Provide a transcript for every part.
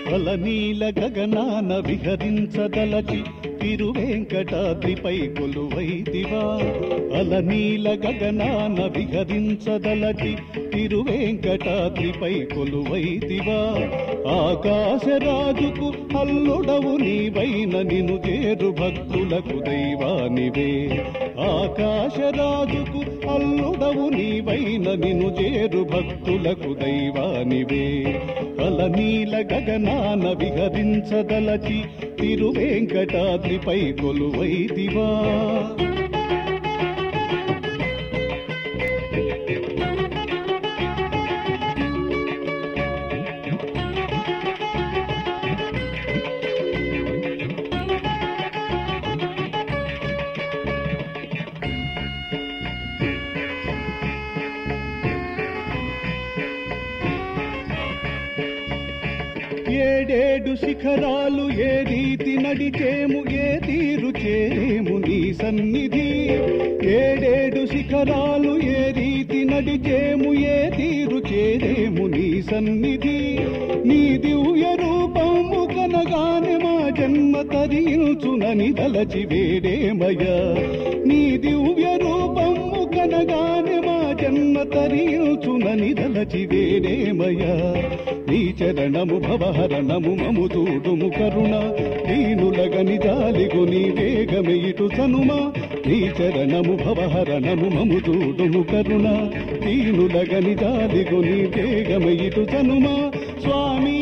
అలనీల గగనాన విహరించదలచి తిరువేంకటాద్రిపై కొలువైదివా అలనీల గగనాన విహరించదలచి తిరువేంకటాద్రిపై కొలువైదివా ఆకాశరాజుకు అల్లుడవు నీవైన నిను చేరు భక్తులకు దైవానివే ఆకాశరాజుకు అల్లుడవు నీవైన నిను చేరు భక్తులకు దైవానివే అలనీల గగనాన విహరించదలచి తిరువేంకటాద్రిపై కొలువైదివా ఏడేడు శిఖరాలు ఏ రీతి నడిచేము ఏ తీరు చేరేము నీ సన్నిధి ఏడేడు శిఖరాలు ఏ రీతి నడిచేము ఏ తీరు చేరేము నీ సన్నిధి నీ దివ్య రూపము కనగానే మా జన్మ తరించునని దలచి వేడేమయ్యా నీ దివ్య రూపము కనగానే మా జన్మ తరించునని దలచి వేడేమయ్యా నీ చరణము భవహరణము మము చూడుము కరుణ దీనులగని జాలిగుని వేగమే ఇటు సనుమా నీ చరణము భవహరణము మము చూడుము కరుణ దీనులగని జాలిగుని వేగమే ఇటు సనుమా స్వామి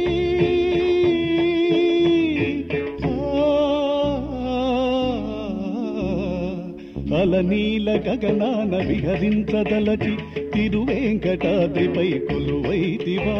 అలనీల గగనాన విహరించదలచి తిరువేంకటాద్రిపై కొలువైదివా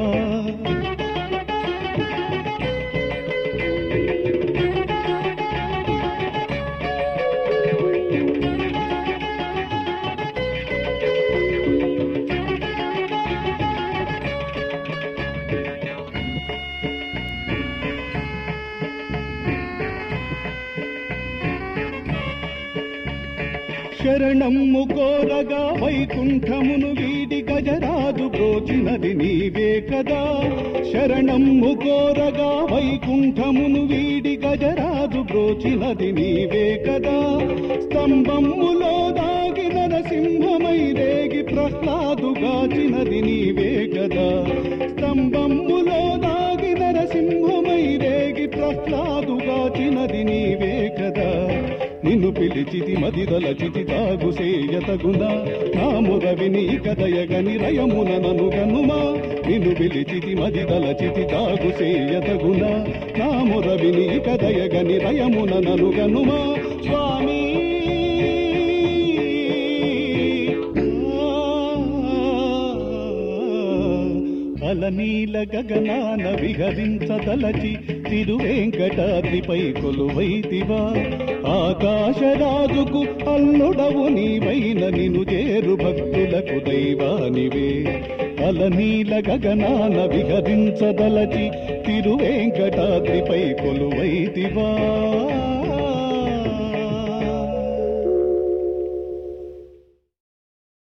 శరణమ్ము కోరగా వైకుంఠమును వీడి గజరాజు బ్రోచినది నీవే కదా శరణమ్ము కోరగా వైకుంఠమును వీడి గజరాజు బ్రోచినది నీవే కదా స్తంభములో దాగి నరసింహమై రేగి ప్రహ్లాదుగాచినది నీవే కదా స్తంభములో దాగి నరసింహమై రేగి ప్రహ్లాదుగాచినది నీవే కదా నిన్ను పిలిచితి మదిదలచితి తాగు సేయతగున నాముర విని కదయగని రయమున నను గనుమా నిన్ను పిలిచితి మదిదలచితి తాగు సేయతగున నాముర విని కదయగని రయమున నను గనుమా స్వామి అలనీల గగనాన విహరించదలచి తిరువేంకటాద్రిపై కొలువైతివా ఆకాశరాజుకు అల్లుడవు నీవైన నిను చేరు భక్తులకు దైవానివే అలనీల గగనాన విహరించదలచి తిరువేంకటాద్రిపై కొలువైతివా